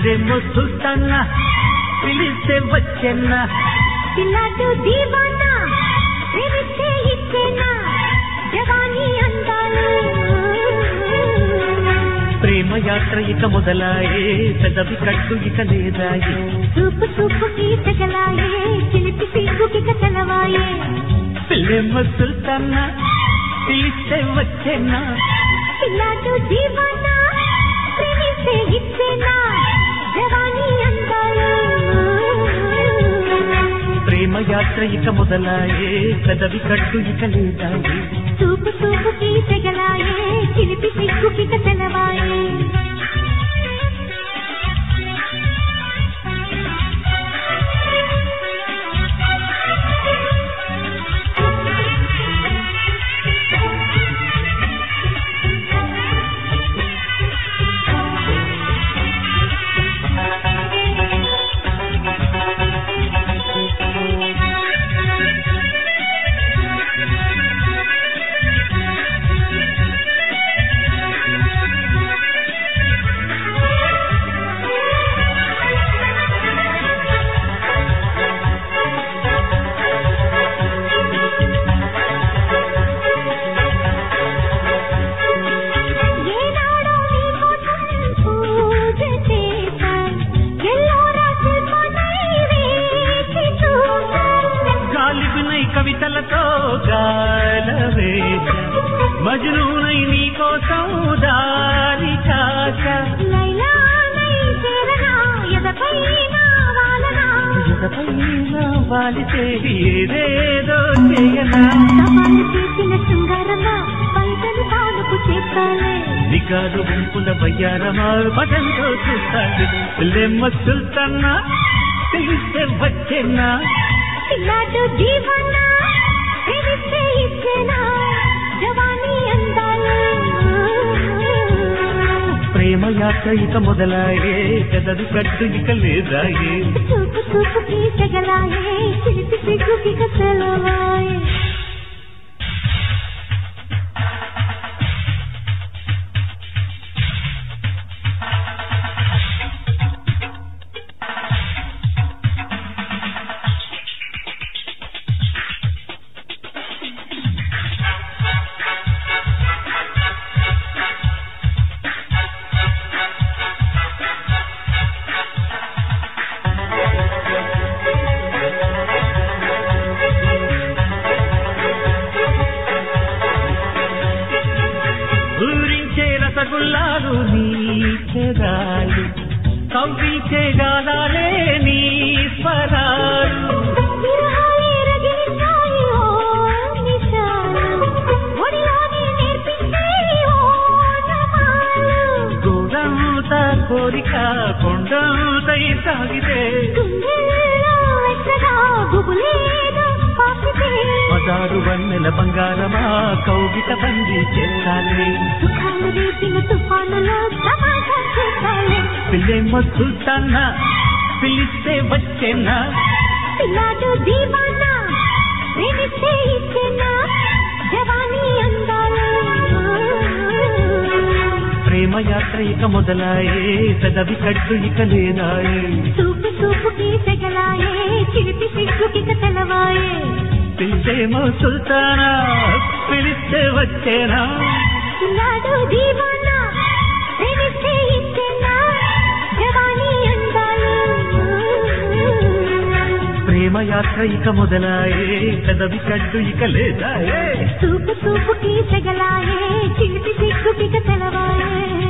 పిల్లెమ్మో సుల్తానా పిలిస్తే వచ్చెన్నా పిల్లాడు దీవానా ప్రేమిస్తే ఇచ్చేనా జవానీ అందాలు ప్రేమ యాత్ర ఇక మొదలాయే పెదవి కట్టు ఇక లేదాయే చూపు చూపుకి తెగలాయే చిలిపి సిగ్గుకి కథలవాయే పిల్లెమ్మో సుల్తానా పిలిస్తే వచ్చెన్నా పిల్లాడు దీవానా ప్రేమిస్తే ఇచ్చేనా జవానీ అందాలు ప్రేమ యాత్ర ఇక మొదలాయే పెదవి కట్టు ఇక లేదాయే చూపు చూపుకి తెగలాయే చిలిపి సిగ్గుకి కథలవాయే ఏనాడో నీకోసం పూజ చేశాం ఎల్లోరా శిల్పమై వేచి చూశాం గాలిబినై కవితలతో గాలవేశ మజనూనై నీ కోసం దారి కాచ లైలానై చేరనా ఎదపైన వాలనా ఎదపైన వాలితే ఏదేదో చేయనా సవాలు చేసిన శృంగారమా బయటను తానుకు చేస్తాలే నికాదు గుంపుల బయ్యారమా పదంతో చూస్తాడు లెమ్మ సుల్తానా తెలిస్తే వచ్చేనా పిల్లాడు జీవనా తెలిస్తే ఇచ్చేనా జవానీ అందాలు ప్రేమ యాత్ర ఇక మొదలాయే పెదవి కట్టు ఇక లేదాయే చూపు చూపుకి తెగలాయే చిలిపి సిగ్గుకి కసలవాయే ఊరించే రసగుల్లాలు నీ చెదాలు కవ్వించే గాలాలే నీ స్వరాలు విరహాలే రగిలిస్తాయి ఓ నిశాలు ఒడిలోనే నేర్పించే ఓ నమాలు గోడంత కోరిక కొండంతై సాగితే గుండెల్లో ఎక్కడా గుబులేదు పాపితే పదారు వన్నెల బంగారమా కౌగిట బందీ చేస్తాలే సుఖాలు రేపిన తుఫానులో తమాషా చేస్తాలే పిల్లెమ్మ సుల్తానా పిలిస్తే వచ్చేనా పిల్లాడు దీవానా ప్రేమిస్తే ఇచ్చేనా జవానీ అందాలు ప్రేమ యాత్ర ఇక మొదలాయే పెదవి కట్టు ఇక లేదాయే చూపు చూపుకి తెగలాయే చిలిపి సిగ్గుకి కథలవాయే పిలిచేమో సుల్తానా పిలిస్తే వచ్చేనా పిల్లాడు దీవానా ప్రేమిస్తే ఇచ్చేనా జవానీ అందాలు ప్రేమ యాత్ర ఇక మొదలాయే పెదవి కట్టు ఇక లేదాయే చూపు చూపుకి తెగలాయే చిలిపి సిగ్గుకి కథలవాయే